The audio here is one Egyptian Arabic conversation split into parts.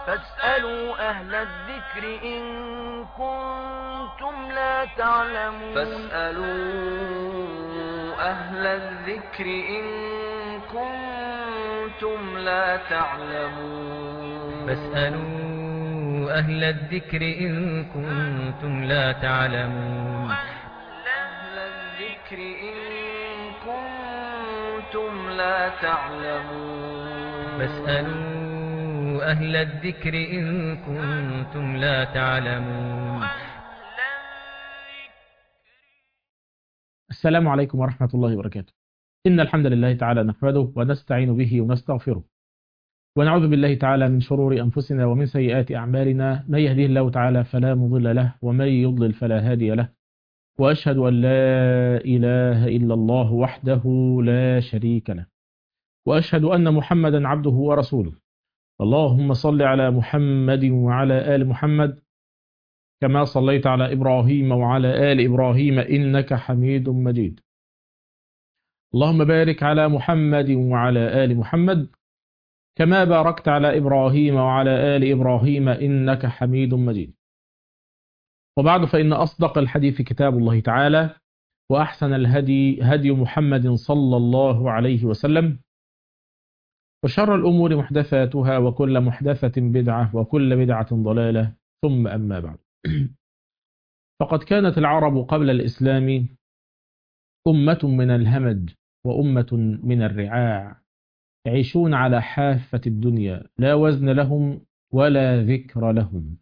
فاسألوا أهل الذكر إن كنتم لا تعلمون فاسألوا أهل الذكر إن كنتم لا تعلمون فاسألوا أهل الذكر إن كنتم لا تعلمون أهل الذكر إن كنتم لا تعلمون فاسألوا أهل الذكر إن كنتم لا تعلمون السلام عليكم ورحمة الله وبركاته إن الحمد لله تعالى نحمده ونستعين به ونستغفره ونعوذ بالله تعالى من شرور أنفسنا ومن سيئات أعمالنا من يهديه الله تعالى فلا مضل له ومن يضلل فلا هادي له وأشهد أن لا إله إلا الله وحده لا شريك له وأشهد أن محمدا عبده ورسوله اللهم صل على محمد وعلى آل محمد كما صليت على إبراهيم وعلى آل إبراهيم إنك حميد مجيد اللهم بارك على محمد وعلى آل محمد كما باركت على إبراهيم وعلى آل إبراهيم إنك حميد مجيد وبعد فإن أصدق الحديث كتاب الله تعالى وأحسن الهدي هدي محمد صلى الله عليه وسلم وشر الأمور محدثاتها وكل محدثة بدعة وكل بدعة ضلالة ثم أما بعد فقد كانت العرب قبل الإسلام أمة من الهمج وأمة من الرعاع يعيشون على حافة الدنيا لا وزن لهم ولا ذكر لهم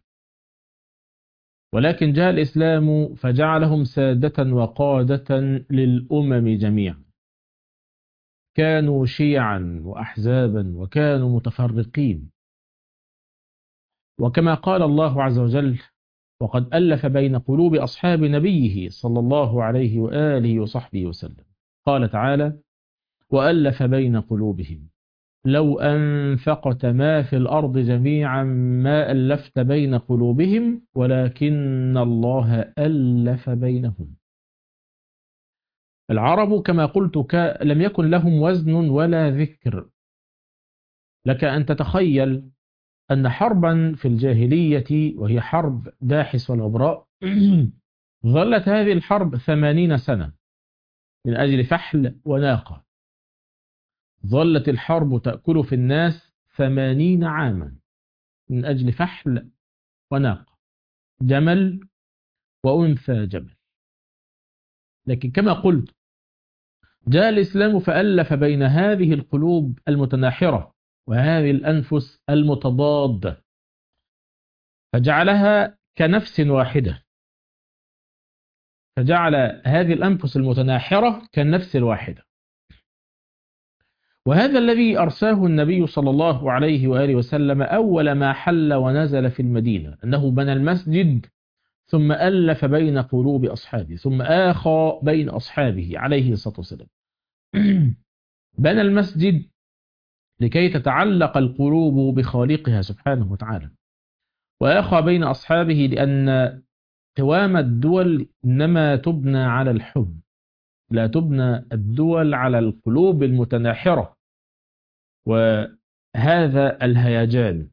ولكن جاء الإسلام فجعلهم سادة وقادة للأمم جميعا كانوا شيعا وأحزابا وكانوا متفرقين وكما قال الله عز وجل وقد ألف بين قلوب أصحاب نبيه صلى الله عليه وآله وصحبه وسلم قال تعالى وألف بين قلوبهم لو أنفقت ما في الأرض جميعا ما ألفت بين قلوبهم ولكن الله ألف بينهم العرب كما قلت لم يكن لهم وزن ولا ذكر لك أن تتخيل أن حربا في الجاهلية وهي حرب داحس والغبراء ظلت هذه الحرب ثمانين سنة من أجل فحل وناقة ظلت الحرب تأكل في الناس ثمانين عاما من أجل فحل وناقة جمل وأنثى جمل لكن كما قلت جاء الإسلام فألف بين هذه القلوب المتناحرة وهذه الأنفس المتضادة فجعلها كنفس واحدة فجعل هذه الأنفس المتناحرة كالنفس الواحدة وهذا الذي أرساه النبي صلى الله عليه وآله وسلم أول ما حل ونزل في المدينة أنه بنى المسجد ثم ألف بين قلوب أصحابه ثم آخى بين أصحابه عليه الصلاة والسلام بنى المسجد لكي تتعلق القلوب بخالقها سبحانه وتعالى وآخى بين أصحابه لأن قوام الدول إنما تبنى على الحب لا تبنى الدول على القلوب المتناحرة وهذا الهيجان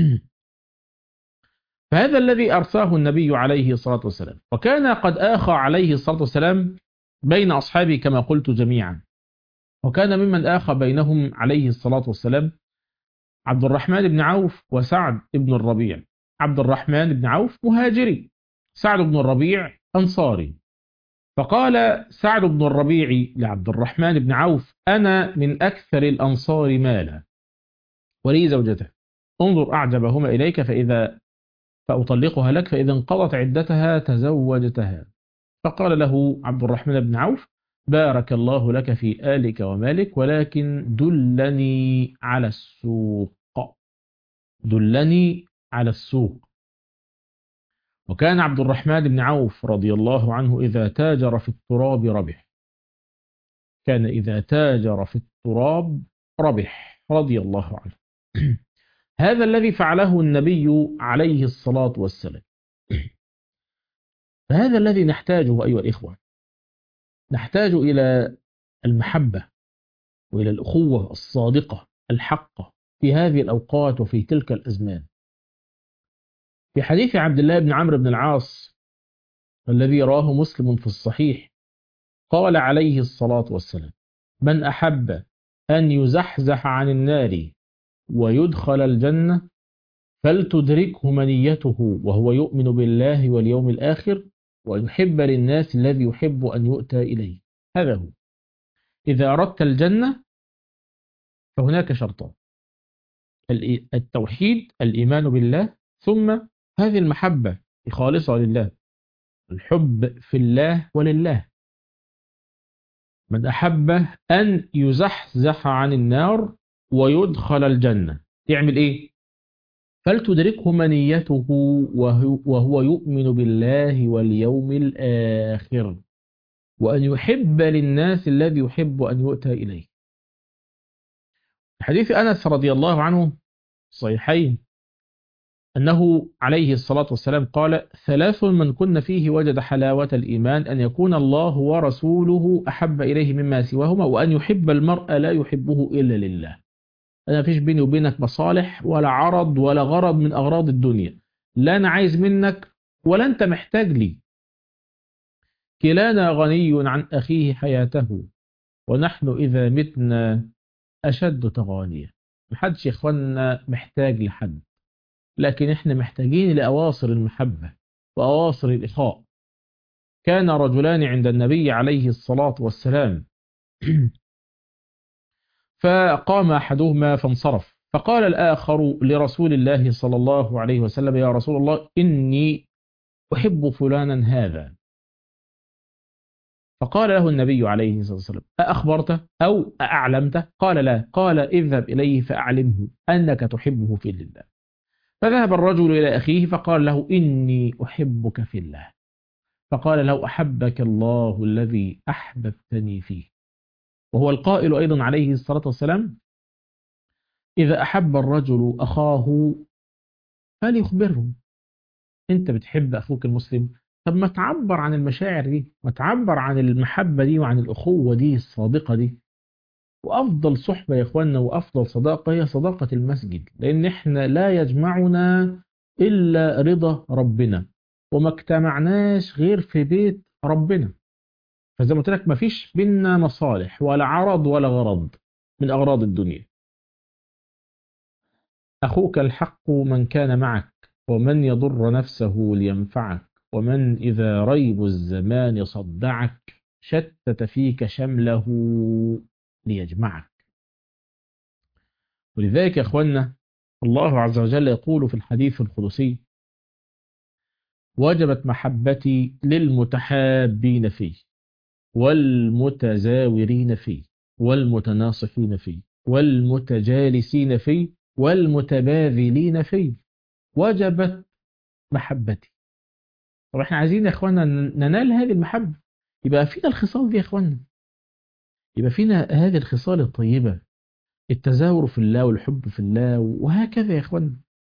فهذا الذي أرساه النبي عليه الصلاة والسلام وكان قد آخى عليه الصلاة والسلام بين أصحابه كما قلت جميعا وكان ممن آخى بينهم عليه الصلاة والسلام عبد الرحمن بن عوف وسعد بن الربيع عبد الرحمن بن عوف مهاجري سعد بن الربيع أنصاري فقال سعد بن الربيع لعبد الرحمن بن عوف أنا من أكثر الأنصار مالا ولي زوجته انظر أعجبهما إليك فإذا فأطلقها لك فإذا انقضت عدتها تزوجتها فقال له عبد الرحمن بن عوف بارك الله لك في آلك ومالك ولكن دلني على السوق دلني على السوق وكان عبد الرحمن بن عوف رضي الله عنه إذا تاجر في التراب ربح كان إذا تاجر في التراب ربح رضي الله عنه هذا الذي فعله النبي عليه الصلاة والسلام فهذا الذي نحتاجه أيها الإخوة نحتاج إلى المحبة وإلى الأخوة الصادقة الحقة في هذه الأوقات وفي تلك الأزمان في حديث عبد الله بن عمرو بن العاص الذي رواه مسلم في الصحيح قال عليه الصلاة والسلام من أحب أن يزحزح عن النار ويدخل الجنة فلتدركه منيته وهو يؤمن بالله واليوم الآخر ويحب للناس الذي يحب أن يؤتى إليه هذا هو إذا أردت الجنة فهناك شرطان التوحيد الإيمان بالله ثم هذه المحبة خالصة لله الحب في الله ولله من أحب أن يزحزح عن النار ويدخل الجنة يعمل إيه؟ فلتدركه منيته وهو, وهو يؤمن بالله واليوم الآخر وأن يحب للناس الذي يحب أن يؤتى إليه حديث أنس رضي الله عنه صحيحين أنه عليه الصلاة والسلام قال ثلاث من كن فيه وجد حلاوة الإيمان أن يكون الله ورسوله أحب إليه مما سواهما وأن يحب المرء لا يحبه إلا لله أنا فيش بيني وبينك مصالح ولا عرض ولا غرض من أغراض الدنيا لا أنا عايز منك ولا أنت محتاج لي كلانا غني عن أخيه حياته ونحن إذا متنا أشد تغانية محدش يا إخواننا محتاج لحد لكن إحنا محتاجين لأواصر المحبة وأواصر الإخاء كان رجلان عند النبي عليه الصلاة والسلام فقام أحدهما فانصرف فقال الآخر لرسول الله صلى الله عليه وسلم يا رسول الله إني أحب فلانا هذا فقال له النبي عليه الصلاة والسلام أأخبرته أو أعلمته قال لا قال اذهب إليه فأعلمه أنك تحبه في الله فذهب الرجل إلى أخيه فقال له إني أحبك في الله فقال له أحبك الله الذي أحببتني فيه وهو القائل أيضا عليه الصلاة والسلام إذا أحب الرجل أخاه فليخبره أنت بتحب أخوك المسلم طب ما تعبر عن المشاعر دي ما تعبر عن المحبة دي وعن الأخوة دي الصادقة دي وأفضل صحبة يا إخواننا وأفضل صداقة هي صداقة المسجد لأن إحنا لا يجمعنا إلا رضا ربنا وما اجتمعناش غير في بيت ربنا فزي ما قلت لك ما فيش بينا مصالح ولا عرض ولا غرض من أغراض الدنيا أخوك الحق من كان معك ومن يضر نفسه لينفعك ومن إذا ريب الزمان صدعك شتت فيك شمله ليجمعك ولذلك يا أخوانا الله عز وجل يقول في الحديث القدسي وجبت محبتي للمتحابين فيه والمتزاورين فيه والمتناصحين فيه والمتجالسين فيه والمتباذلين فيه وجبت محبتي طب احنا عايزين يا اخوانا ننال هذه المحبة يبقى فينا الخصال دي يا اخوانا يبقى فينا هذه الخصال الطيبة التزاور في الله والحب في الله وهكذا يا اخوانا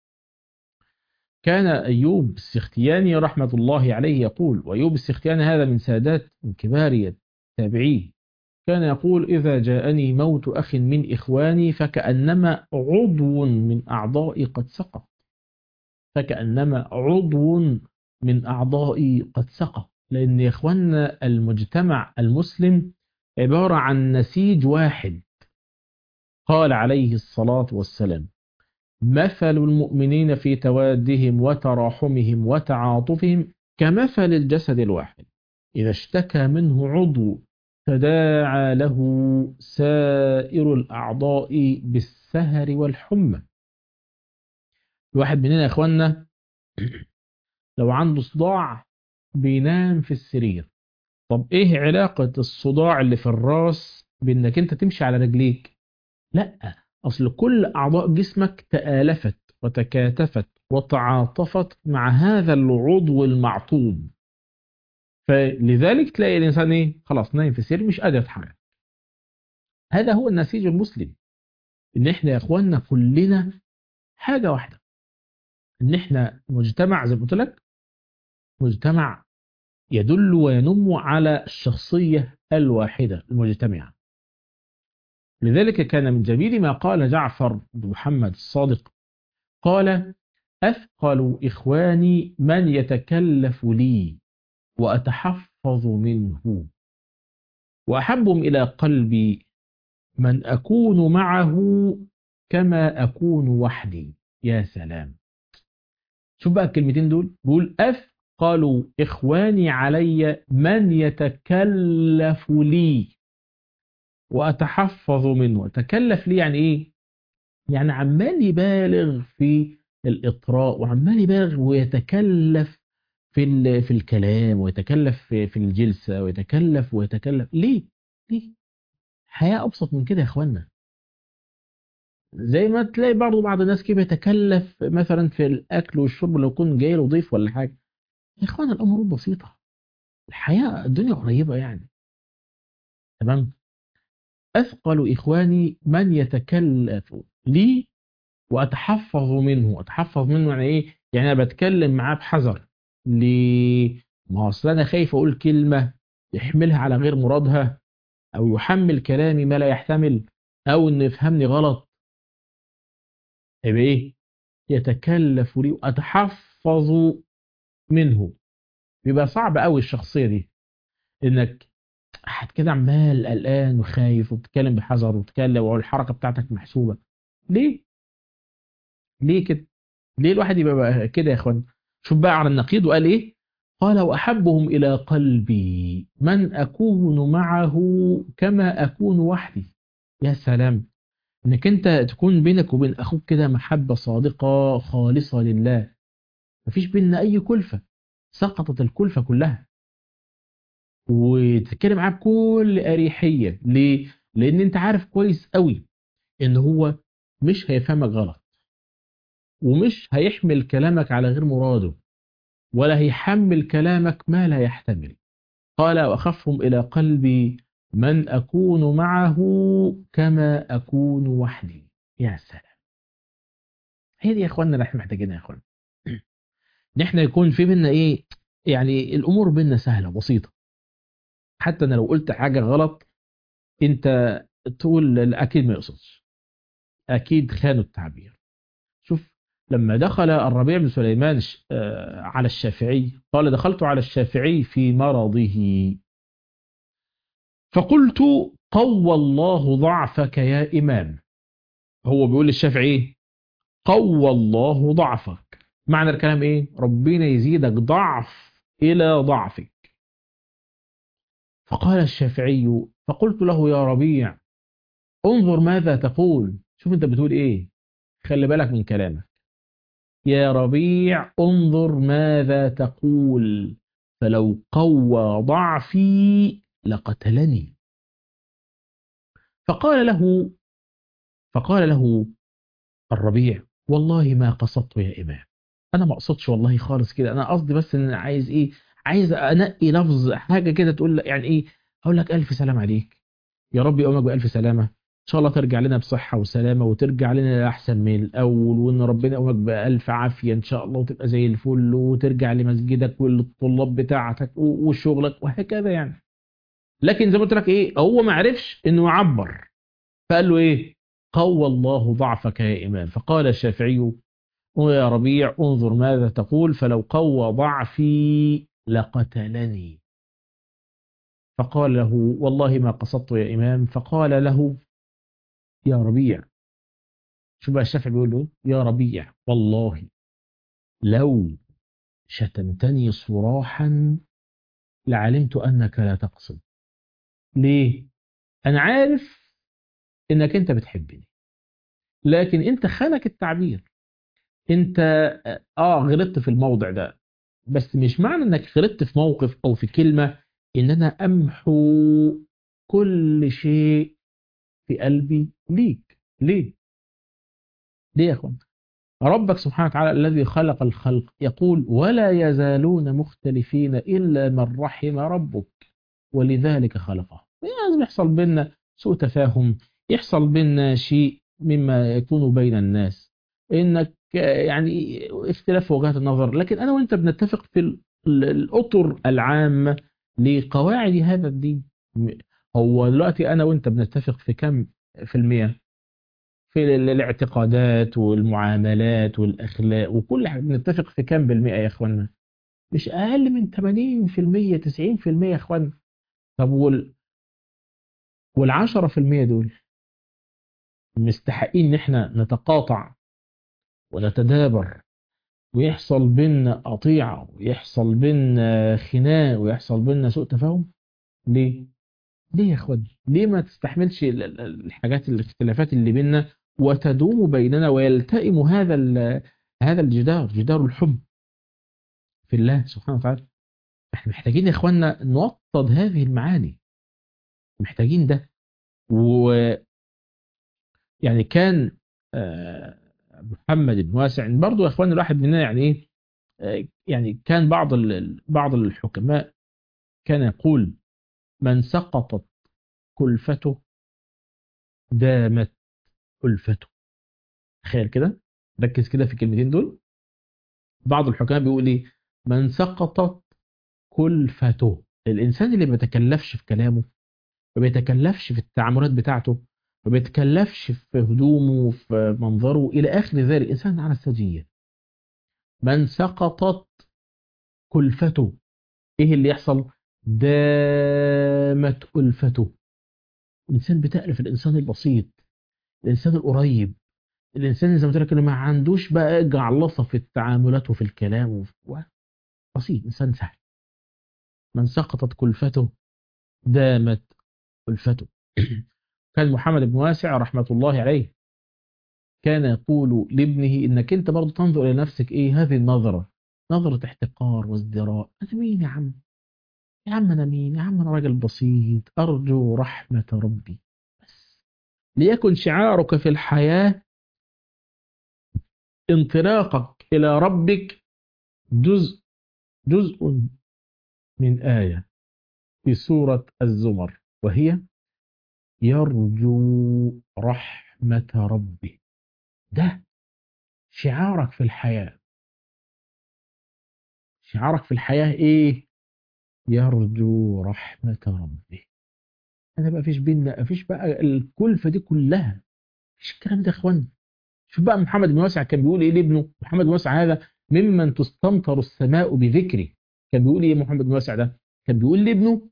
كان أيوب السختياني رحمة الله عليه يقول وأيوب السختياني هذا من سادات من كبار التابعين كان يقول إذا جاءني موت أخ من إخواني فكأنما عضو من أعضائي قد سقط فكأنما عضو من أعضائي قد سقط لأن يا إخواننا المجتمع المسلم عبارة عن نسيج واحد قال عليه الصلاة والسلام مثل المؤمنين في توادهم وتراحمهم وتعاطفهم كمثل الجسد الواحد إذا اشتكى منه عضو تداعى له سائر الأعضاء بالسهر والحمى الواحد مننا يا إخواننا لو عنده صداع بينام في السرير طب ايه علاقة الصداع اللي في الراس بانك انت تمشي على رجليك لا اصل كل اعضاء جسمك تآلفت وتكاتفت وتعاطفت مع هذا العضو المعطوب فلذلك تلاقي الانسان ايه خلاص نايم في السرير مش قادر يتحرك هذا هو النسيج المسلم ان احنا يا اخواننا كلنا حاجة واحدة ان احنا مجتمع زي ما قلت لك مجتمع يدل وينم على الشخصية الواحدة المجتمعة لذلك كان من جميل ما قال جعفر بن محمد الصادق قال أثقل إخواني من يتكلف لي وأتحفظ منه وأحبهم إلى قلبي من أكون معه كما أكون وحدي يا سلام شوف بقى الكلمتين دول بيقول أثقل إخواني علي من يتكلف لي وأتحفظ منه أتكلف لي يعني إيه يعني عمال يبالغ في الإطراء وعمال يبالغ ويتكلف في في الكلام ويتكلف في, في الجلسة ويتكلف ويتكلف ليه؟ ليه؟ حياة أبسط من كده يا إخوانا زي ما تلاقي برضه بعض الناس كده يتكلف مثلا في الأكل والشرب لو يكون جاي له ضيف ولا حاجة يا إخوانا الأمور بسيطة الحياة الدنيا قريبة يعني تمام أثقل إخواني من يتكلف لي وأتحفظ منه أتحفظ منه يعني إيه؟ يعني أنا بتكلم معاه بحذر ليه؟ ما أصل أنا خايف أقول كلمة يحملها على غير مرادها أو يحمل كلامي ما لا يحتمل أو إنه يفهمني غلط يبقى إيه؟ يتكلف لي وأتحفظ منه بيبقى صعب قوي الشخصية دي إنك قاعد كده عمال قلقان وخايف وبتتكلم بحذر وبتتكلم والحركة بتاعتك محسوبة ليه؟ ليه كده؟ ليه الواحد يبقى كده يا اخوان؟ شوف بقى على النقيض وقال ايه؟ قال واحبهم الى قلبي من اكون معه كما اكون وحدي. يا سلام انك انت تكون بينك وبين اخوك كده محبة صادقة خالصة لله. مفيش بيننا اي كلفة. سقطت الكلفة كلها. وتتكلم معاه بكل اريحية، ليه؟ لان انت عارف كويس قوي ان هو مش هيفهمك غلط ومش هيحمل كلامك على غير مراده ولا هيحمل كلامك ما لا يحتمل قال وأخفهم إلى قلبي من أكون معه كما أكون وحدي يا سلام هي دي يا إخواننا اللي احنا محتاجينها يا إخوان نحن يكون في بينا إيه يعني الأمور بينا سهلة بسيطة حتى أنا لو قلت حاجة غلط أنت تقول أكيد ما يقصدش أكيد خانوا التعبير شوف لما دخل الربيع بن سليمان على الشافعي قال دخلت على الشافعي في مرضه فقلت قوى الله ضعفك يا إمام هو بيقول للشافعي قوى الله ضعفك معنى الكلام إيه ربنا يزيدك ضعف إلى ضعفك فقال الشافعي فقلت له يا ربيع انظر ماذا تقول شوف انت بتقول ايه خلي بالك من كلامك يا ربيع انظر ماذا تقول فلو قوى ضعفي لقتلني فقال له فقال له الربيع والله ما قصدت يا إمام أنا ما قصدتش والله خالص كده أنا قصدي بس إن أنا عايز إيه عايز أنقي لفظ حاجة كده تقول يعني إيه أقول لك ألف سلام عليك يا رب يقومك بألف سلامة إن شاء الله ترجع لنا بصحة وسلامة وترجع لنا لأحسن من الأول وإن ربنا يقومك بألف عافية إن شاء الله وتبقى زي الفل وترجع لمسجدك وللطلاب بتاعتك وشغلك وهكذا يعني لكن زي ما قلت لك إيه هو ما عرفش إنه يعبر فقال له إيه قوى الله ضعفك يا إمام فقال الشافعي يا ربيع انظر ماذا تقول فلو قوى ضعفي لقتلني فقال له والله ما قصدت يا إمام فقال له يا ربيع شو بقى الشافعي بيقول له يا ربيع والله لو شتمتني صراحا لعلمت أنك لا تقصد ليه أنا عارف إنك أنت بتحبني لكن أنت خانك التعبير أنت آه غلطت في الموضع ده بس مش معنى إنك غلطت في موقف أو في كلمة إن أنا أمحو كل شيء في قلبي ليك ليه ليه يا أخوان ربك سبحانه وتعالى الذي خلق الخلق يقول ولا يزالون مختلفين إلا من رحم ربك ولذلك خلقه لازم يحصل بيننا سوء تفاهم يحصل بيننا شيء مما يكون بين الناس إنك يعني اختلاف وجهات النظر لكن أنا وأنت بنتفق في الأطر العامة لقواعد هذا الدين هو دلوقتي أنا وأنت بنتفق في كم في المية في ال- الاعتقادات والمعاملات والاخلاق وكل حاجه بنتفق في كام بالمئه يا اخوانا مش اقل من 80% 90% يا اخوانا طب وال وال10% دول مستحقين ان احنا نتقاطع ونتدابر ويحصل بينا قطيعة ويحصل بينا خناق ويحصل بينا سوء تفاهم ليه؟ ليه يا اخوان؟ ليه ما تستحملش ال- ال- الحاجات الاختلافات اللي بينا وتدوم بيننا ويلتئم هذا ال- هذا الجدار جدار الحب في الله سبحانه وتعالى احنا محتاجين يا اخواننا نوطد هذه المعاني محتاجين ده و يعني كان آه، محمد بن واسع برضو يا اخوان الواحد مننا يعني ايه آه، يعني كان بعض ال- بعض الحكماء كان يقول من سقطت كلفته دامت ألفته تخيل كده ركز كده في الكلمتين دول بعض الحكماء بيقول ايه من سقطت كلفته الانسان اللي ما بيتكلفش في كلامه ما بيتكلفش في التعاملات بتاعته ما بيتكلفش في هدومه في منظره الى اخر ذلك الانسان على السجيه من سقطت كلفته ايه اللي يحصل دامت ألفته الانسان بتألف الانسان البسيط الانسان القريب الانسان اللي زي ما قلت لك اللي ما عندوش بقى جعلصه في التعاملات وفي الكلام وفي و- بسيط انسان سهل من سقطت كلفته دامت ألفته كان محمد بن واسع رحمة الله عليه كان يقول لابنه انك انت برضه تنظر الى نفسك ايه هذه النظرة نظرة احتقار وازدراء انا مين يا عم يا عم انا مين يا عم انا راجل بسيط ارجو رحمة ربي بس ليكن شعارك في الحياة انطلاقك الى ربك جزء جزء من آية في سورة الزمر وهي يرجو رحمة ربه ده شعارك في الحياة شعارك في الحياة ايه يرجو رحمة ربه انا بقى فيش بينا فيش بقى الكلفة دي كلها فيش الكلام ده يا اخوان شوف بقى محمد بن واسع كان بيقول ايه لابنه محمد بن واسع هذا ممن تستمطر السماء بذكره كان بيقول ايه محمد بن واسع ده كان بيقول لابنه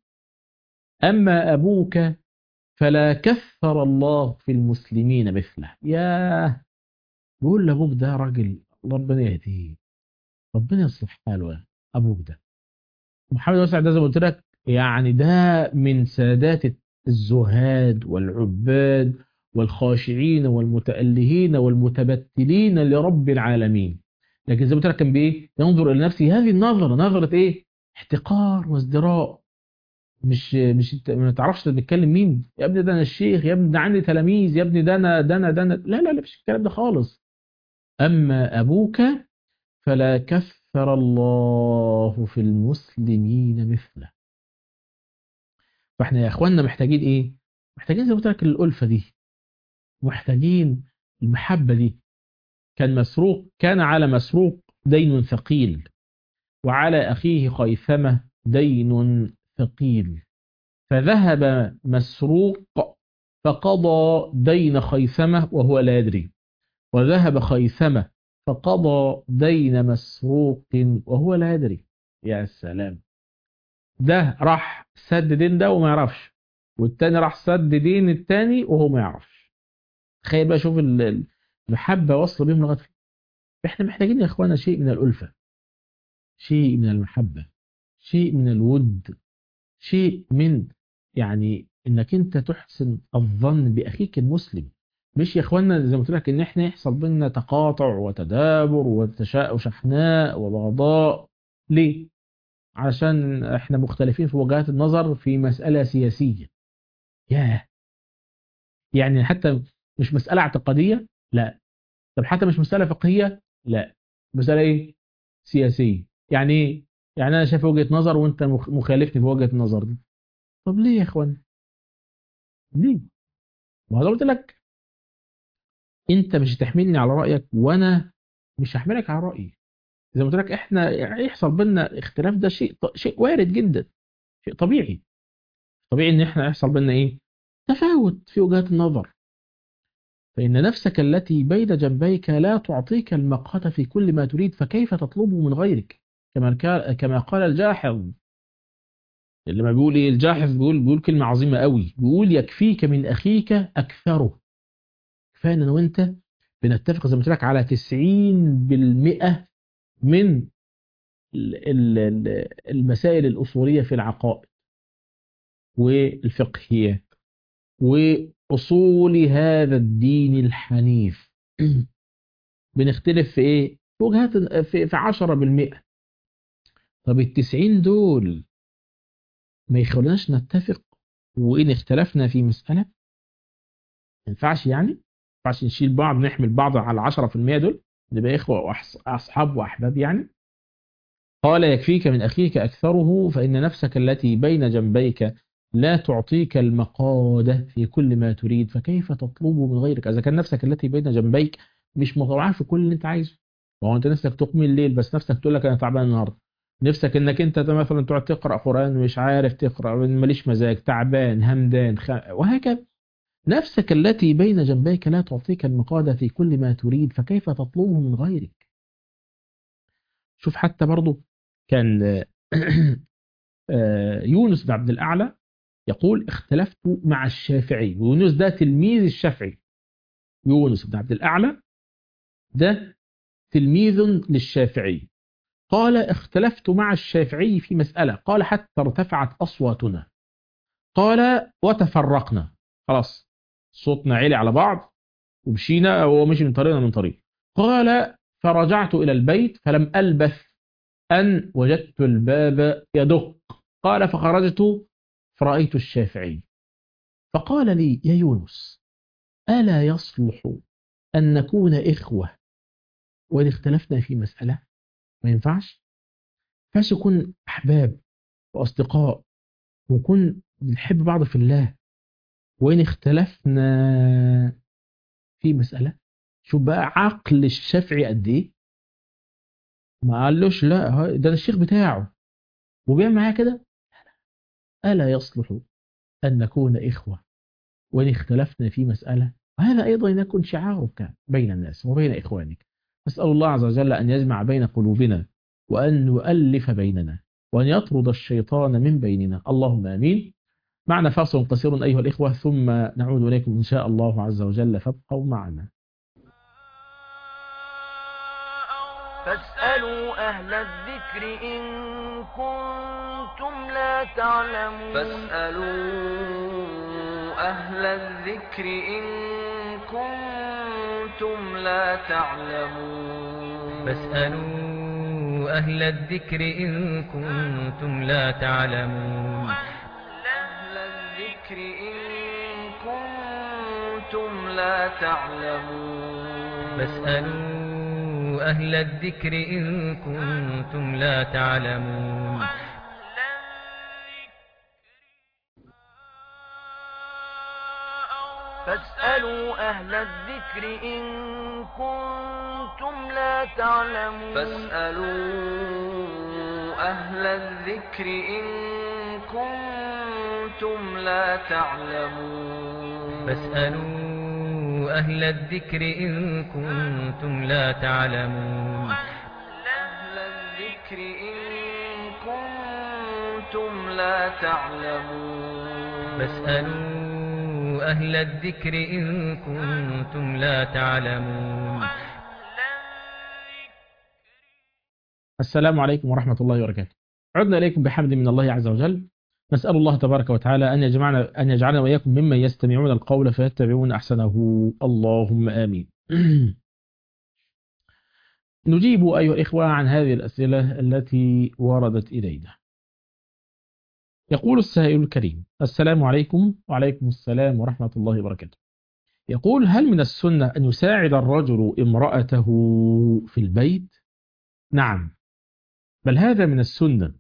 اما ابوك فلا كثر الله في المسلمين مثله ياه بيقول لابوك ده راجل ربنا يهديه ربنا يصلح حاله يا ابوك ده محمد بن واسع ده زي ما قلت لك يعني ده من سادات الزهاد والعباد والخاشعين والمتألهين والمتبتلين لرب العالمين لكن زي ما قلت لك كان بايه ينظر الى نفسه هذه النظره نظره ايه احتقار وازدراء مش مش انت ما تعرفش انت بتتكلم مين يا ابني ده انا الشيخ يا ابني ده عندي تلاميذ يا ابني ده انا ده انا ده انا لا لا لا مش الكلام ده خالص اما ابوك فلا كثر الله في المسلمين مثله فاحنا يا اخواننا محتاجين ايه محتاجين زي ما قلت لك الالفه دي محتاجين المحبه دي كان مسروق كان على مسروق دين ثقيل وعلى اخيه خيثمه دين ثقيل فذهب مسروق فقضى دين خيثمه وهو لا يدري وذهب خيثمه فقضى دين مسروق وهو لا يدري يا سلام ده راح سد دين ده وما يعرفش والتاني راح سد دين التاني وهو ما يعرفش تخيل بقى شوف ال- المحبة وصل بيهم لغاية فين احنا محتاجين يا اخوانا شيء من الألفة شيء من المحبة شيء من الود شيء من يعني انك انت تحسن الظن باخيك المسلم مش يا اخوانا زي ما قلت لك ان احنا يحصل بينا تقاطع وتدابر وتشاء وشحناء وبغضاء ليه علشان احنا مختلفين في وجهات النظر في مسألة سياسية ياه يعني حتى مش مسألة اعتقادية لا طب حتى مش مسألة فقهية لا مسألة ايه سياسية يعني ايه يعني انا شايف وجهة نظر وانت مخ- مخالفني في وجهة النظر دي طب ليه يا اخوان ليه ما هو لو قلت لك انت مش هتحملني على رأيك وانا مش هحملك على رأيي زي ما قلت لك احنا يعني يحصل بينا اختلاف ده شيء ط- شيء وارد جدا شيء طبيعي طبيعي ان احنا يحصل بينا ايه تفاوت في وجهات النظر فإن نفسك التي بين جنبيك لا تعطيك المقهى في كل ما تريد فكيف تطلبه من غيرك كما كا- كما قال الجاحظ لما بيقول ايه الجاحظ بيقول بيقول كلمة عظيمة قوي بيقول يكفيك من أخيك أكثره كفاية إن أنا وأنت بنتفق زي ما قلت لك على 90% من ال- ال- ال- المسائل الأصولية في العقائد والفقهيات وأصول هذا الدين الحنيف بنختلف في إيه؟ في وجهات في في 10% طب التسعين دول ما يخلوناش نتفق وإن اختلفنا في مسألة ما ينفعش يعني ما ينفعش نشيل بعض نحمل بعض على العشرة في المية دول نبقى إخوة وأصحاب وأحباب يعني قال يكفيك من أخيك أكثره فإن نفسك التي بين جنبيك لا تعطيك المقادة في كل ما تريد فكيف تطلبه من غيرك إذا كان نفسك التي بين جنبيك مش مطوعة في كل اللي أنت عايزه وهو أنت نفسك تقوم الليل بس نفسك تقول لك أنا تعبان النهاردة نفسك انك انت مثلا تقعد تقرا قران ومش عارف تقرا ماليش مزاج تعبان همدان خ... وهكذا نفسك التي بين جنبيك لا تعطيك المقادة في كل ما تريد فكيف تطلبه من غيرك شوف حتى برضو كان يونس بن عبد الأعلى يقول اختلفت مع الشافعي يونس ده تلميذ الشافعي يونس بن عبد الأعلى ده تلميذ للشافعي قال اختلفت مع الشافعي في مسألة قال حتى ارتفعت أصواتنا قال وتفرقنا خلاص صوتنا عالي على بعض ومشينا هو مشي من طريقنا من طريق قال فرجعت إلى البيت فلم ألبث أن وجدت الباب يدق قال فخرجت فرأيت الشافعي فقال لي يا يونس ألا يصلح أن نكون إخوة وإن اختلفنا في مسألة ما ينفعش ينفعش يكون أحباب وأصدقاء ونكون بنحب بعض في الله وإن اختلفنا في مسألة شوف بقى عقل الشافعي قد إيه ما قالوش لا ده الشيخ بتاعه وبيعمل معايا كده ألا يصلح أن نكون إخوة وإن اختلفنا في مسألة وهذا أيضا يكون شعارك بين الناس وبين إخوانك نسأل الله عز وجل أن يجمع بين قلوبنا وأن يؤلف بيننا وأن يطرد الشيطان من بيننا اللهم آمين معنا فاصل قصير أيها الإخوة ثم نعود إليكم إن شاء الله عز وجل فابقوا معنا فاسألوا أهل الذكر إن كنتم لا تعلمون فاسألوا أهل الذكر إن كنتم لا تعلمون فاسألوا أهل الذكر إن كنتم لا تعلمون أهل الذكر إن كنتم لا تعلمون فاسألوا أهل الذكر إن كنتم لا تعلمون فاسألوا أهل الذكر إن كنتم لا تعلمون فاسألوا أهل الذكر إن كنتم لا تعلمون فاسألوا أهل الذكر إن كنتم لا تعلمون أهل الذكر إن كنتم لا تعلمون فاسألوا أهل الذكر إن كنتم لا تعلمون السلام عليكم ورحمة الله وبركاته عدنا إليكم بحمد من الله عز وجل نسأل الله تبارك وتعالى أن يجمعنا أن يجعلنا وإياكم ممن يستمعون القول فيتبعون أحسنه اللهم آمين نجيب أيها الإخوة عن هذه الأسئلة التي وردت إلينا يقول السائل الكريم السلام عليكم وعليكم السلام ورحمة الله وبركاته يقول هل من السنة أن يساعد الرجل امرأته في البيت نعم بل هذا من السنة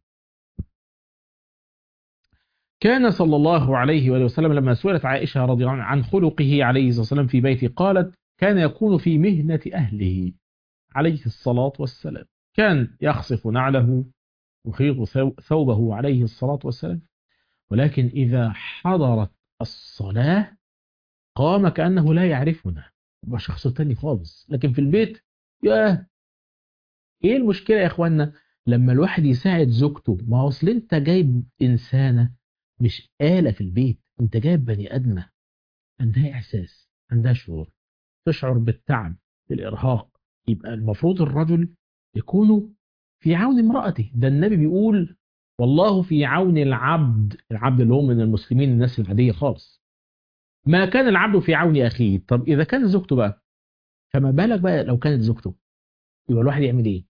كان صلى الله عليه وآله وسلم لما سئلت عائشة رضي الله عنها عن خلقه عليه الصلاة والسلام في بيته قالت كان يكون في مهنة أهله عليه الصلاة والسلام كان يخصف نعله يخيط ثوبه عليه الصلاة والسلام ولكن إذا حضرت الصلاة قام كأنه لا يعرفنا يبقى شخص تاني خالص لكن في البيت ياه ايه المشكله يا اخوانا لما الواحد يساعد زوجته ما هو اصل انت جايب انسانه مش آلة في البيت انت جايب بني ادمه عندها احساس عندها شعور تشعر بالتعب بالارهاق يبقى المفروض الرجل يكون في عون امرأته ده النبي بيقول والله في عون العبد العبد اللي هو من المسلمين الناس العادية خالص ما كان العبد في عون أخيه طب إذا كانت زوجته بقى فما بالك بقى لو كانت زوجته يبقى الواحد يعمل إيه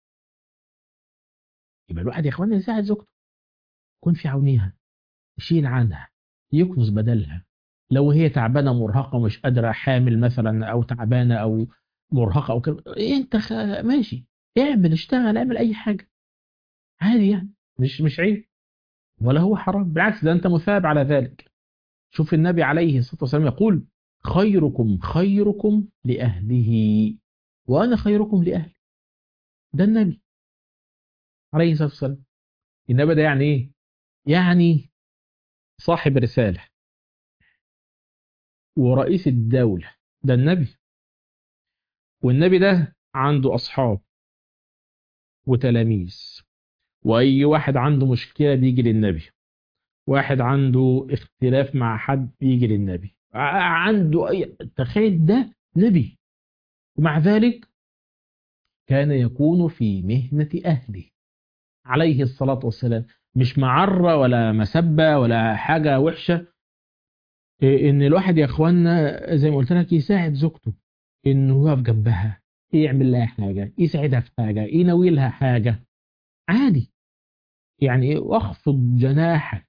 يبقى الواحد يا إخوانا يساعد زوجته يكون في عونها يشيل عنها يكنس بدلها لو هي تعبانة مرهقة مش قادرة حامل مثلا أو تعبانة أو مرهقة أو كده إيه أنت خ... ماشي اعمل اشتغل اعمل أي حاجة عادي يعني مش مش عيب ولا هو حرام بالعكس ده أنت مثاب على ذلك شوف النبي عليه الصلاة والسلام يقول خيركم خيركم لأهله وأنا خيركم لأهلي ده النبي عليه الصلاة والسلام النبي ده يعني إيه؟ يعني صاحب رسالة ورئيس الدولة ده النبي والنبي ده عنده أصحاب وتلاميذ وأي واحد عنده مشكلة بيجي للنبي واحد عنده اختلاف مع حد بيجي للنبي عنده أي تخيل ده نبي ومع ذلك كان يكون في مهنة أهله عليه الصلاة والسلام مش معرة ولا مسبة ولا حاجة وحشة ان الواحد يا اخوانا زي ما قلت لك يساعد زوجته انه يقف جنبها يعمل لها حاجة يساعدها في حاجة ينوي لها حاجة عادي يعني واخفض جناحك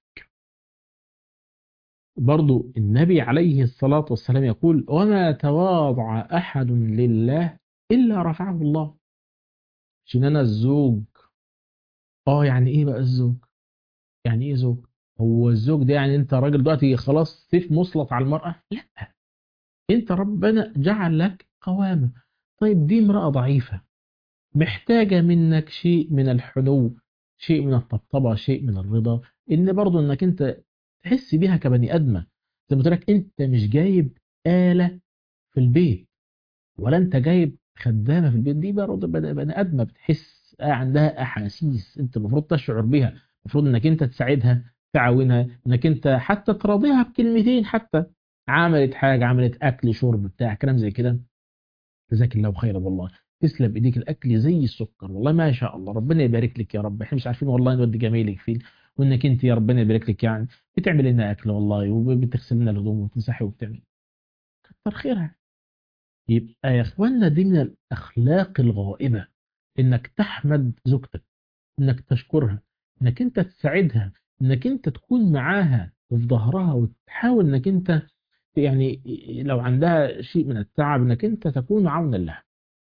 برضو النبي عليه الصلاة والسلام يقول وما تواضع أحد لله إلا رفعه الله عشان أنا الزوج اه يعني ايه بقى الزوج يعني ايه زوج هو الزوج ده يعني انت راجل دلوقتي خلاص سيف مسلط على المرأة لا انت ربنا جعل لك قوامة طيب دي امرأة ضعيفة محتاجة منك شيء من الحنو شيء من الطبطبة شيء من الرضا ان برضو انك انت تحس بيها كبني ادمة زي ما قلت لك انت مش جايب آلة في البيت ولا انت جايب خدامة في البيت دي برضو بني ادمة بتحس عندها احاسيس انت المفروض تشعر بها المفروض انك انت تساعدها تعاونها انك انت حتى تراضيها بكلمتين حتى عملت حاجة عملت اكل شرب بتاع كلام زي كده جزاك الله خيرا والله تسلم ايديك الاكل زي السكر والله ما شاء الله ربنا يبارك لك يا رب احنا مش عارفين والله نودي جميلك فين وانك انت يا ربنا يبارك لك يعني بتعمل لنا اكل والله وبتغسل لنا الهدوم وتمسحي وبتعمل كتر خيرها يبقى يا اخوانا دي من الاخلاق الغائبه انك تحمد زوجتك انك تشكرها انك انت تساعدها انك انت تكون معاها وفي ظهرها وتحاول انك انت يعني لو عندها شيء من التعب انك انت تكون عونا لها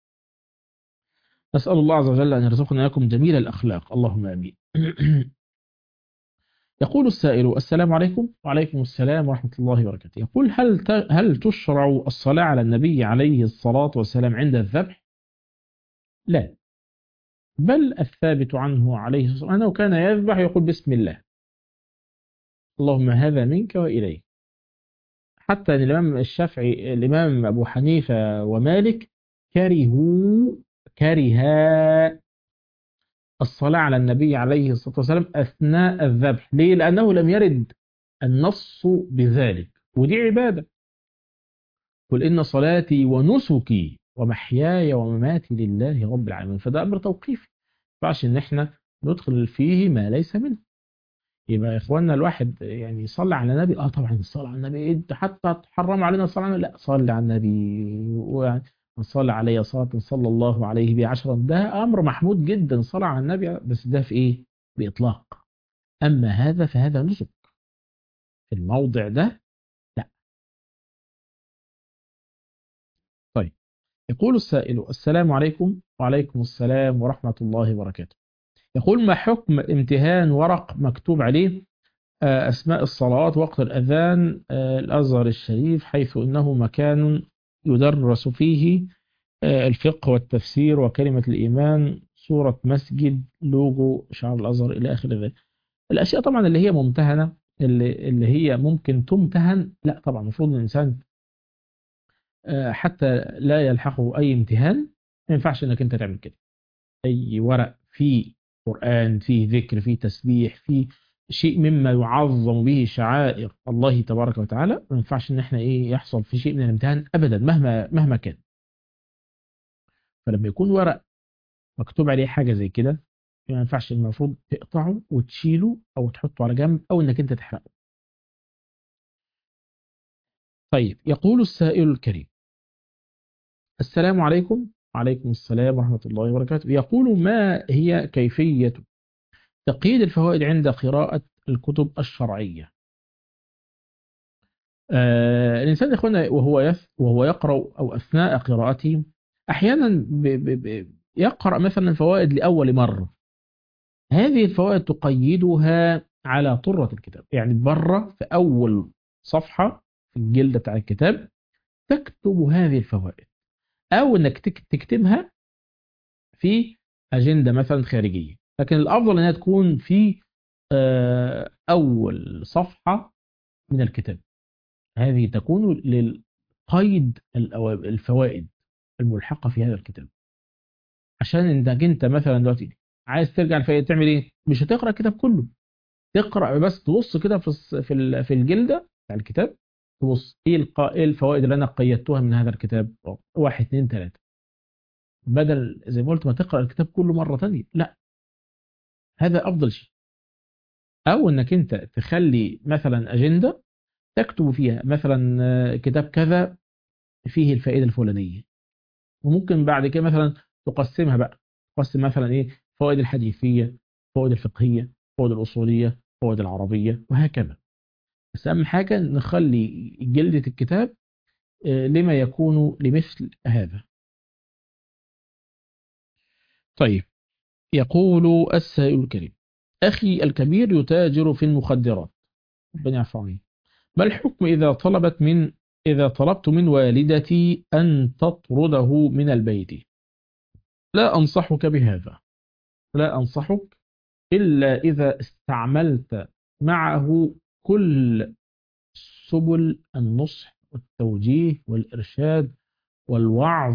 نسأل الله عز وجل أن يرزقنا لكم جميل الأخلاق اللهم آمين يقول السائل السلام عليكم وعليكم السلام ورحمة الله وبركاته يقول هل هل تشرع الصلاة على النبي عليه الصلاة والسلام عند الذبح لا بل الثابت عنه عليه الصلاة والسلام أنه كان يذبح يقول بسم الله اللهم هذا منك وإليك حتى أن الإمام الشافعي الإمام أبو حنيفة ومالك كرهوا كره الصلاة على النبي عليه الصلاة والسلام أثناء الذبح ليه؟ لأنه لم يرد النص بذلك ودي عبادة قل إن صلاتي ونسكي ومحياي ومماتي لله رب العالمين فده أمر توقيفي ينفعش إن إحنا ندخل فيه ما ليس منه يبقى يا إخواننا الواحد يعني يصلي على النبي آه طبعا الصلاة على النبي أنت حتى تحرم علينا الصلاة على لا صلي على النبي ويعني من صلى علي صلاة صلى الله عليه بها عشرا ده أمر محمود جدا صلى على النبي بس ده في إيه؟ بإطلاق أما هذا فهذا نسك في الموضع ده لا طيب يقول السائل السلام عليكم وعليكم السلام ورحمة الله وبركاته يقول ما حكم امتهان ورق مكتوب عليه أسماء الصلوات وقت الأذان الأزهر الشريف حيث إنه مكان يدرس فيه الفقه والتفسير وكلمة الإيمان صورة مسجد لوجو شعار الأزهر إلى آخر ذلك الأشياء طبعا اللي هي ممتهنة اللي, اللي هي ممكن تمتهن لا طبعا المفروض الإنسان آه، حتى لا يلحقه أي امتهان ما ينفعش إنك أنت تعمل كده أي ورق فيه قرآن فيه ذكر فيه تسبيح فيه شيء مما يعظم به شعائر الله تبارك وتعالى ما ينفعش إن إحنا إيه يحصل في شيء من الامتهان أبدا مهما مهما كان فلما يكون ورق مكتوب عليه حاجة زي كده ما ينفعش المفروض تقطعه وتشيله أو تحطه على جنب أو إنك أنت تحرقه طيب يقول السائل الكريم السلام عليكم وعليكم السلام ورحمة الله وبركاته يقول ما هي كيفية تقييد الفوائد عند قراءة الكتب الشرعية آه الإنسان يا إخوانا وهو يث وهو يقرأ أو أثناء قراءته أحيانا ب ب ب يقرأ مثلا فوائد لأول مرة هذه الفوائد تقيدها على طرة الكتاب يعني بره في أول صفحة في الجلدة بتاع الكتاب تكتب هذه الفوائد أو أنك تك- تكتبها في أجندة مثلا خارجية لكن الأفضل أنها تكون في آه، أول صفحة من الكتاب هذه تكون للقيد الأوا- الفوائد الملحقة في هذا الكتاب عشان انك انت مثلا دلوقتي عايز ترجع الفائدة تعمل ايه مش هتقرا الكتاب كله تقرا بس تبص كده في الص- في ال- في الجلده بتاع الكتاب تبص ايه القا- إيه الفوائد اللي انا قيدتها من هذا الكتاب واحد اثنين ثلاثه بدل زي ما قلت ما تقرا الكتاب كله مره ثانيه لا هذا افضل شيء او انك انت تخلي مثلا اجنده تكتب فيها مثلا آه، كتاب كذا فيه الفائده الفلانيه وممكن بعد كده مثلا تقسمها بقى تقسم مثلا ايه فوائد الحديثيه فوائد الفقهيه فوائد الاصوليه فوائد العربيه وهكذا بس اهم حاجه نخلي جلده الكتاب آه، لما يكون لمثل هذا طيب يقول السائل الكريم أخي الكبير يتاجر في المخدرات ربنا يعفو عني ما الحكم إذا طلبت من إذا طلبت من والدتي أن تطرده من البيت لا أنصحك بهذا لا أنصحك إلا إذا استعملت معه كل سبل النصح والتوجيه والإرشاد والوعظ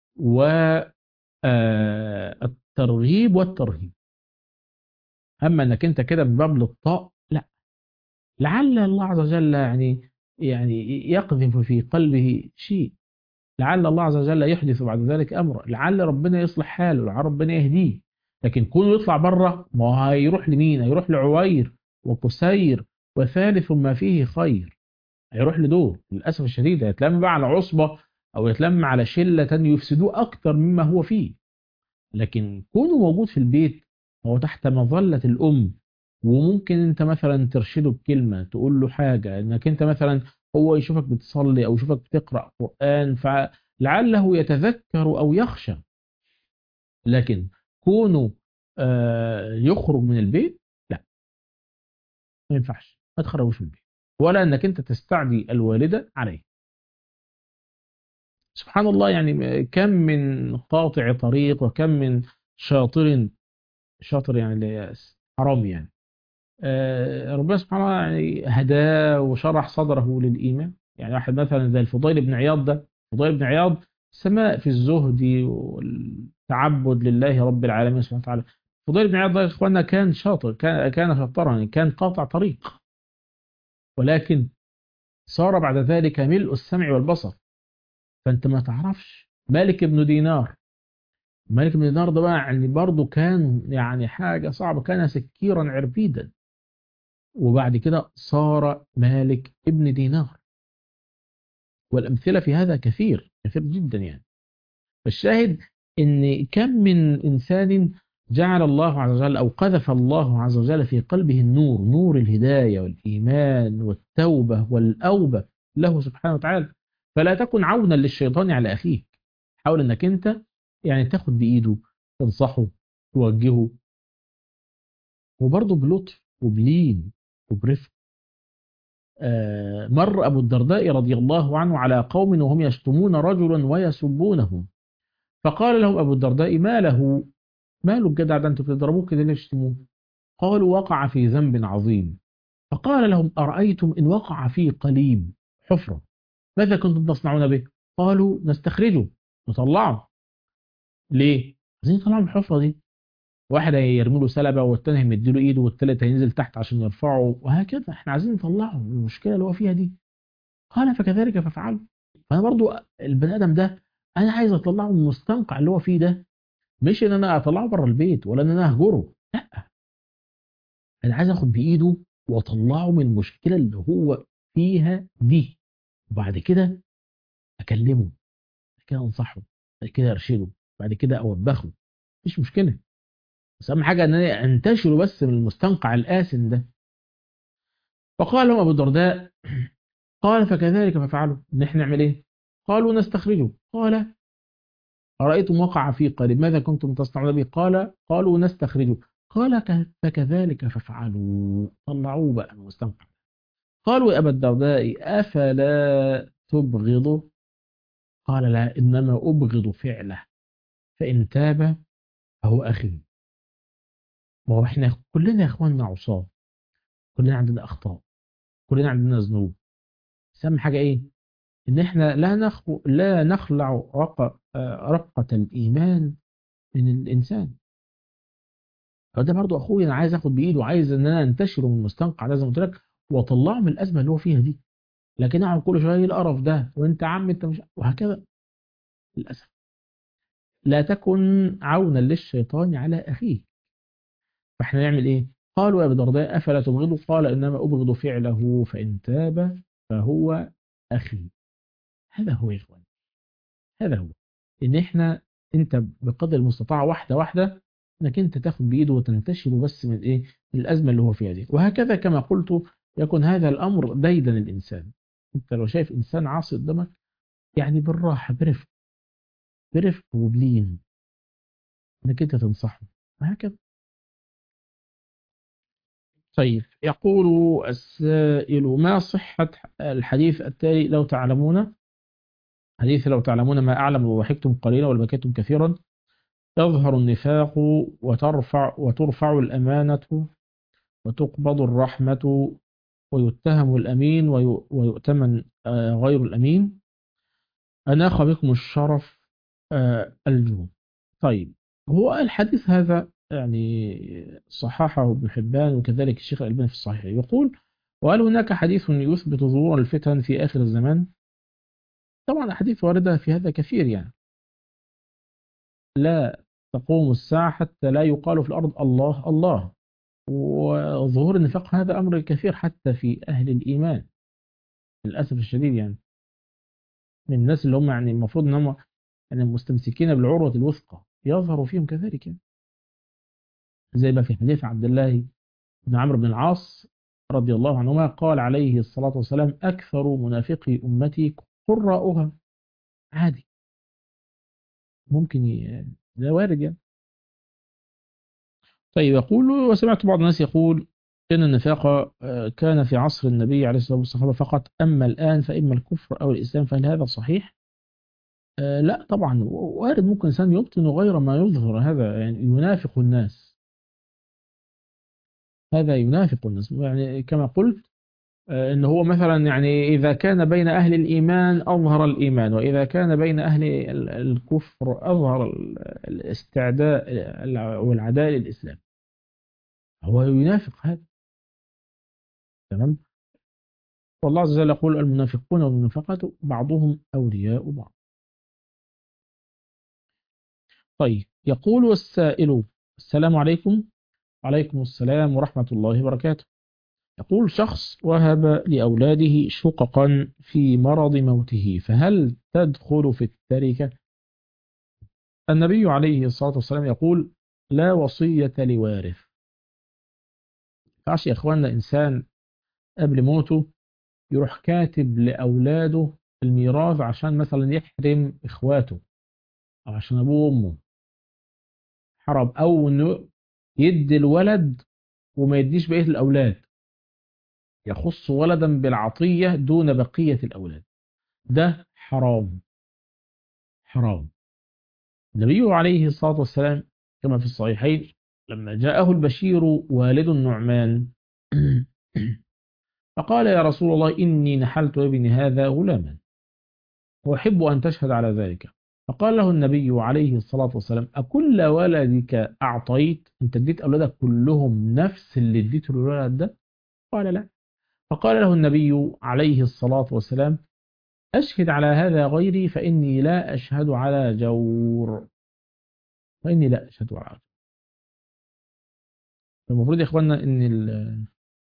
والترغيب والترهيب أما أنك أنت كده من باب الطاء لا لعل الله عز وجل يعني يعني يقذف في قلبه شيء لعل الله عز وجل يحدث بعد ذلك أمر لعل ربنا يصلح حاله لعل ربنا يهديه لكن كونه يطلع بره ما هو هيروح لمين هيروح لعوير وكسير وثالث ما فيه خير هيروح لدول للأسف الشديد هيتلم بقى على عصبة أو يتلم على شلة يفسدوه أكتر مما هو فيه لكن كونه موجود في البيت هو تحت مظلة الأم وممكن أنت مثلا ترشده بكلمة تقول له حاجة إنك أنت مثلا هو يشوفك بتصلي أو يشوفك بتقرأ قرآن فلعله يتذكر أو يخشى لكن كونه آه، يخرج من البيت لا ما ينفعش ما تخرجوش من البيت ولا انك انت تستعدي الوالده عليه سبحان الله يعني كم من قاطع طريق وكم من شاطر شاطر يعني اللي هي حرام يعني آه، ربنا سبحانه وتعالى يعني هداه وشرح صدره للإيمان يعني واحد مثلا زي الفضيل بن عياض ده الفضيل بن عياض سماء في الزهد والتعبد لله رب العالمين سبحانه وتعالى الفضيل بن عياض ده يا اخوانا كان شاطر كان كان شاطرا يعني كان قاطع طريق ولكن صار بعد ذلك ملء السمع والبصر فانت ما تعرفش مالك بن دينار مالك بن دينار ده بقى يعني برضه كان يعني حاجة صعبة كان سكيرا عربيدا وبعد كده صار مالك ابن دينار والأمثلة في هذا كثير كثير جدا يعني فالشاهد ان كم من إنسان جعل الله عز وجل أو قذف الله عز وجل في قلبه النور نور الهداية والإيمان والتوبة والأوبة له سبحانه وتعالى فلا تكن عونا للشيطان على أخيك حاول أنك أنت يعني تاخد بإيده تنصحه توجهه وبرضه بلطف وبلين وبرفق آه مر أبو الدرداء رضي الله عنه على قوم وهم يشتمون رجلا ويسبونه فقال لهم أبو الدرداء ما له ماله الجدع ده انتوا بتضربوه كده ليه تشتموه قالوا وقع في ذنب عظيم فقال لهم أرأيتم إن وقع في قليب حفرة ماذا كنتم تصنعون به قالوا نستخرجه نطلعه ليه؟ عايزين يطلعوا من الحفرة دي واحد هيرمي له سلبة والتاني هيمد له ايده والتالت هينزل تحت عشان يرفعه وهكذا احنا عايزين نطلعه من المشكلة اللي هو فيها دي قال فكذلك ففعلوا فانا برضو البني ادم ده انا عايز اطلعه من المستنقع اللي هو فيه ده مش ان انا اطلعه بره البيت ولا ان انا اهجره لا انا عايز اخد بايده واطلعه من المشكله اللي هو فيها دي وبعد كده اكلمه بعد كده انصحه بعد كده ارشده بعد كده اوبخه مفيش مشكله بس اهم حاجه ان انا انتشره بس من المستنقع الآسن ده فقال لهم ابو الدرداء قال فكذلك ففعلوا ان احنا نعمل ايه قالوا نستخرجه قال أرأيتم وقع في قريب ماذا كنتم تصنعون به قال قالوا نستخرجه قال ك- فكذلك ففعلوا طلعوه بقى من المستنقع قالوا يا أبا الدرداء أفلا تبغضه قال لا إنما أبغض فعله فإن تاب فهو أخي ما هو إحنا كلنا يا إخواننا عصاة كلنا عندنا أخطاء كلنا عندنا ذنوب بس أهم حاجة إيه إن إحنا لا نخ... لا نخلع رق... آه، رقة الإيمان من الإنسان فده برضو أخوي أنا عايز أخد بإيده وعايز إن أنا أنتشره من المستنقع ده زي ما قلت لك وأطلعه من الأزمة اللي هو فيها دي لكن أقعد كل شوية إيه القرف ده وأنت عم أنت مش وهكذا للأسف لا تكن عونا للشيطان على أخيه فإحنا نعمل إيه؟ قالوا يا أبي الدرداء أفلا تبغضه؟ قال إنما أبغض فعله فإن تاب فهو أخي هذا هو يا إخوان هذا هو إن إحنا أنت بقدر المستطاع واحدة واحدة إنك أنت تاخد بإيده وتنتشره بس من إيه؟ من الأزمة اللي هو فيها دي وهكذا كما قلت يكون هذا الأمر ديدا الإنسان أنت لو شايف إنسان عاصي قدامك يعني بالراحة برفق برفق وبلين إنك أنت تنصحه وهكذا طيب يقول السائل ما صحة الحديث التالي لو تعلمون حديث لو تعلمون ما أعلم وضحكتم قليلا ولبكيتم كثيرا يظهر النفاق وترفع وترفع الأمانة وتقبض الرحمة ويتهم الأمين وي- ويؤتمن آه، غير الأمين أناخ بكم الشرف آه، الجود طيب هو الحديث هذا يعني صححه ابن حبان وكذلك الشيخ الألباني في الصحيح يقول وهل هناك حديث يثبت ظهور الفتن في آخر الزمان طبعا أحاديث واردة في هذا كثير يعني لا تقوم الساعة حتى لا يقال في الأرض الله الله وظهور النفاق هذا أمر كثير حتى في أهل الإيمان للأسف الشديد يعني من الناس اللي هم يعني المفروض أن هم يعني مستمسكين بالعروة الوثقى يظهر فيهم كذلك يعني. زي ما في حديث عبد الله بن عمرو بن العاص رضي الله عنهما قال عليه الصلاة والسلام أكثر منافقي أمتي قراؤها عادي ممكن ي... ده وارد يعني طيب يقول وسمعت بعض الناس يقول إن النفاق آه، كان في عصر النبي عليه الصلاة والسلام فقط أما الآن فإما الكفر أو الإسلام فهل هذا صحيح؟ آه، لا طبعا وارد ممكن إنسان يبطن غير ما يظهر هذا يعني ينافق الناس هذا ينافق الناس يعني كما قلت آه، إن هو مثلا يعني إذا كان بين أهل الإيمان أظهر الإيمان وإذا كان بين أهل ال- الكفر أظهر ال- الاستعداء والعداء للإسلام هو ينافق هذا تمام والله عز وجل يقول المنافقون والمنافقات بعضهم أولياء بعض طيب يقول السائل السلام عليكم عليكم السلام ورحمة الله وبركاته يقول شخص وهب لأولاده شققا في مرض موته فهل تدخل في التركة النبي عليه الصلاة والسلام يقول لا وصية لوارث فعش يا إخواننا إنسان قبل موته يروح كاتب لأولاده الميراث عشان مثلا يحرم إخواته أو عشان أبوه وأمه حرم أو إنه يدي الولد وما يديش بقية الأولاد يخص ولدا بالعطية دون بقية الأولاد ده حرام حرام النبي عليه الصلاة والسلام كما في الصحيحين لما جاءه البشير والد النعمان فقال يا رسول الله إني نحلت ابني هذا غلاما وأحب أن تشهد على ذلك فقال له النبي عليه الصلاة والسلام أكل ولدك أعطيت أنت اديت أولادك كلهم نفس اللي اديته للولد ده قال لا فقال له النبي عليه الصلاة والسلام أشهد على هذا غيري فإني لا أشهد على جور فإني لا أشهد على جور المفروض يا إخواننا إن ال-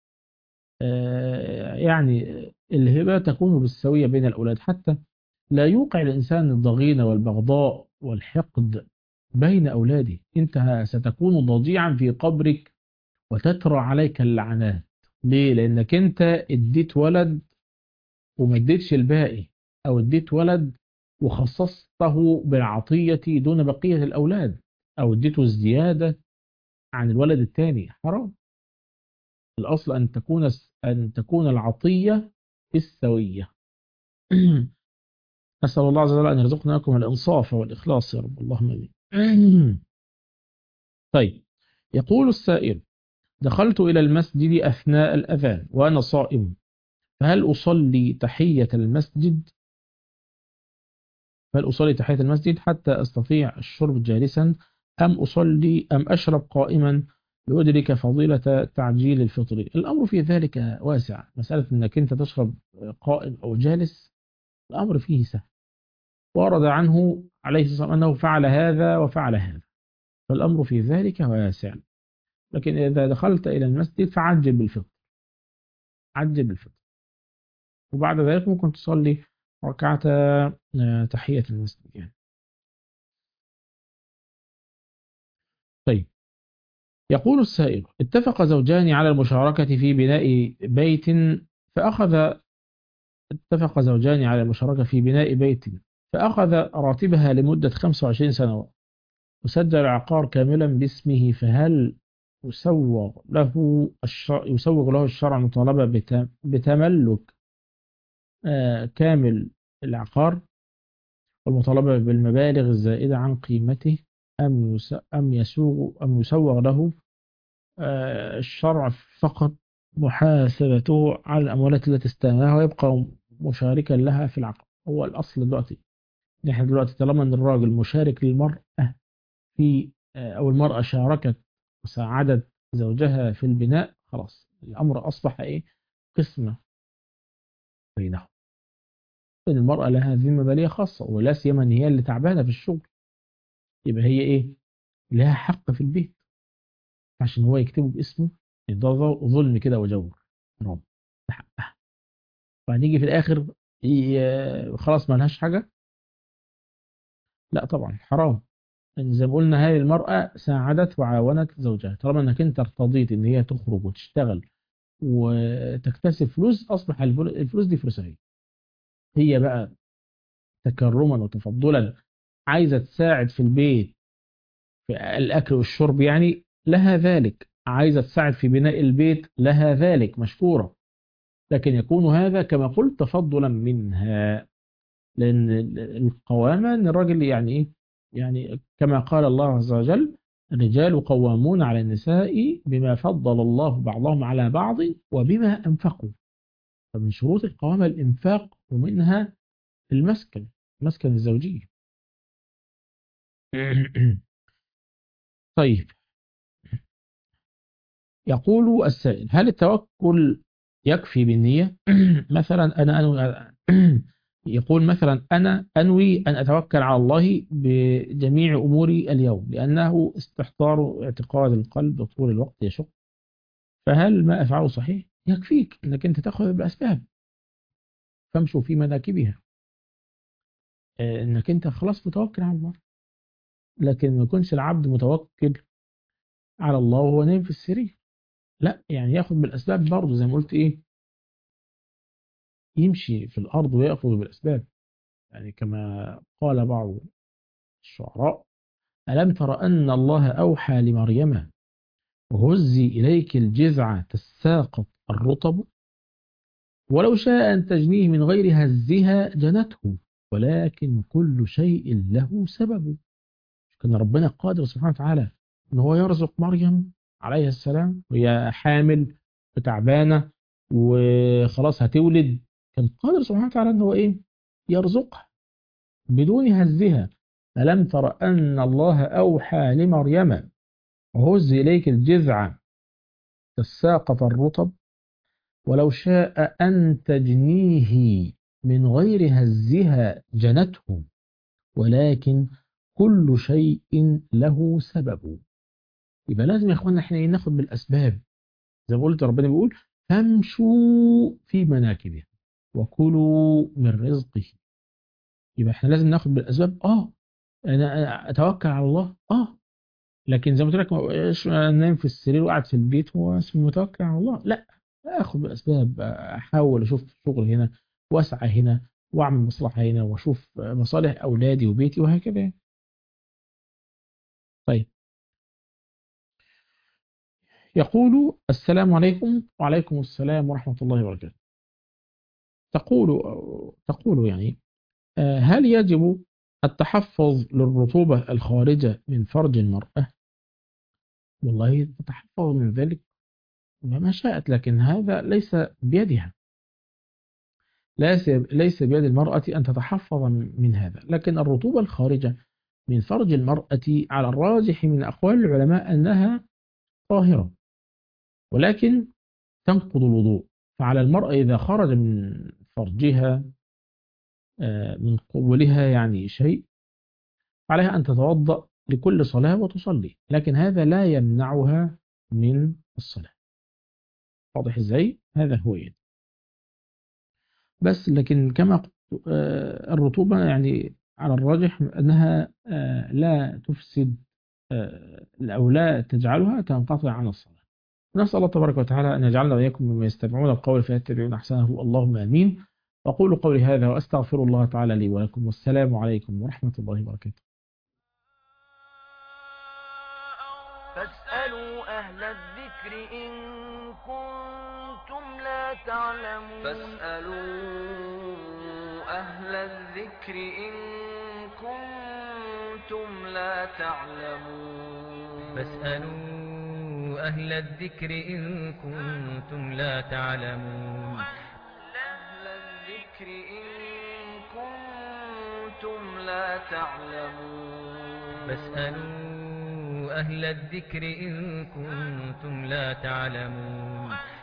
آه، يعني الهبة تكون بالسوية بين الأولاد حتى لا يوقع الإنسان الضغينة والبغضاء والحقد بين أولاده أنت ستكون ضجيعا في قبرك وتترى عليك اللعنات ليه؟ لأنك أنت اديت ولد وما اديتش الباقي أو اديت ولد وخصصته بالعطية دون بقية الأولاد أو اديته الزيادة عن الولد الثاني حرام الأصل أن تكون أن تكون العطية بالسوية نسأل الله عز وجل أن يرزقنا لكم الإنصاف والإخلاص يا رب اللهم آمين طيب يقول السائل دخلت إلى المسجد أثناء الأذان وأنا صائم فهل أصلي تحية المسجد فهل أصلي تحية المسجد حتى أستطيع الشرب جالسا أم أصلي أم أشرب قائما لأدرك فضيلة تعجيل الفطر الأمر في ذلك واسع مسألة أنك أنت تشرب قائم أو جالس الأمر فيه سهل ورد عنه عليه الصلاة والسلام أنه فعل هذا وفعل هذا فالأمر في ذلك واسع لكن إذا دخلت إلى المسجد فعجل بالفطر عجل بالفطر وبعد ذلك ممكن تصلي ركعة آه، تحية المسجد يعني طيب يقول السائل اتفق زوجان على المشاركة في بناء بيت فأخذ اتفق زوجان على المشاركة في بناء بيت فأخذ راتبها لمدة 25 سنة وسجل العقار كاملا باسمه فهل يسوغ له الشرع يسوغ له الشرع مطالبة بت- بتملك آه، كامل العقار والمطالبة بالمبالغ الزائدة عن قيمته أم يس- أم يسوغ أم يسوغ له آه، الشرع فقط محاسبته على الأموالات التي استلمها ويبقى مشاركا لها في العقد هو الأصل دلوقتي نحن دلوقتي طالما أن الراجل مشارك للمرأة في آه، أو المرأة شاركت وساعدت زوجها في البناء خلاص الأمر أصبح إيه قسمة بينهم إن المرأة لها ذمة مالية خاصة ولا سيما إن هي اللي تعبانة في الشغل يبقى هي إيه لها حق في البيت عشان هو يكتبه باسمه ده ظلم كده وجور حرام ده حقها فهنيجي في الآخر ي- خلاص ما لهاش حاجة لا طبعا حرام إن زي ما قلنا هذه المرأة ساعدت وعاونت زوجها طالما انك انت ارتضيت ان هي تخرج وتشتغل وتكتسب فلوس اصبح الفل- الفلوس دي فلوسها هي هي بقى تكرما وتفضلا عايزة تساعد في البيت في الأكل والشرب يعني لها ذلك عايزة تساعد في بناء البيت لها ذلك مشكورة لكن يكون هذا كما قلت تفضلا منها لأن القوامة أن الراجل يعني إيه يعني كما قال الله عز وجل الرجال قوامون على النساء بما فضل الله بعضهم على بعض وبما أنفقوا فمن شروط القوامة الإنفاق ومنها المسكن مسكن الزوجية طيب يقول السائل هل التوكل يكفي بالنية مثلا أنا أنوي يقول مثلا أنا أنوي أن أتوكل على الله بجميع أموري اليوم لأنه استحضار اعتقاد القلب طول الوقت يشق فهل ما أفعله صحيح يكفيك أنك أنت تأخذ بالأسباب فامشوا في مناكبها آه، أنك أنت خلاص متوكل على الله لكن ما يكونش العبد متوكل على الله وهو نايم في السرير لا يعني ياخد بالأسباب برضه زي ما قلت إيه يمشي في الأرض ويأخذ بالأسباب يعني كما قال بعض الشعراء ألم تر أن الله أوحى لمريم هزي إليك الجذع تساقط الرطب ولو شاء أن تجنيه من غير هزها جنته ولكن كل شيء له سبب كان ربنا قادر سبحانه وتعالى ان هو يرزق مريم عليه السلام وهي حامل وتعبانه وخلاص هتولد كان قادر سبحانه وتعالى ان هو ايه يرزقها بدون هزها ألم تر أن الله أوحى لمريم وهز إليك الجذع تساقط الرطب ولو شاء أن تجنيه من غير هزها جنته ولكن كل شيء له سبب يبقى لازم يا اخوانا احنا ناخد بالاسباب زي ما قلت ربنا بيقول فامشوا في مناكبها وكلوا من رزقه يبقى احنا لازم ناخد بالاسباب اه انا اتوكل على الله اه لكن زي ما قلت لك ايش نايم في السرير وقاعد في البيت هو اسمه متوكل على الله لا اخد بالاسباب احاول اشوف شغل هنا واسعى هنا واعمل مصلحه هنا واشوف مصالح اولادي وبيتي وهكذا طيب يقول السلام عليكم وعليكم السلام ورحمة الله وبركاته تقول تقول يعني هل يجب التحفظ للرطوبة الخارجة من فرج المرأة والله تتحفظ من ذلك ما شاءت لكن هذا ليس بيدها ليس بيد المرأة أن تتحفظ من هذا لكن الرطوبة الخارجة من فرج المرأة على الراجح من أقوال العلماء أنها طاهرة ولكن تنقض الوضوء فعلى المرأة إذا خرج من فرجها من قبولها يعني شيء عليها أن تتوضأ لكل صلاة وتصلي لكن هذا لا يمنعها من الصلاة واضح ازاي هذا هو يعني بس لكن كما قلت الرطوبة يعني على الراجح أنها لا تفسد أو لا تجعلها تنقطع عن الصلاة نسأل الله تبارك وتعالى أن يجعلنا وإياكم مما يستمعون القول فيتبعون أحسنه اللهم آمين أقول قولي هذا وأستغفر الله تعالى لي ولكم والسلام عليكم ورحمة الله وبركاته فاسألوا أهل الذكر إن كنتم لا تعلمون فاسألوا أهل الذكر إن كنتم لا تعلمون فاسألوا أهل الذكر إن كنتم لا تعلمون أهل الذكر إن كنتم لا تعلمون فاسألوا أهل الذكر إن كنتم لا تعلمون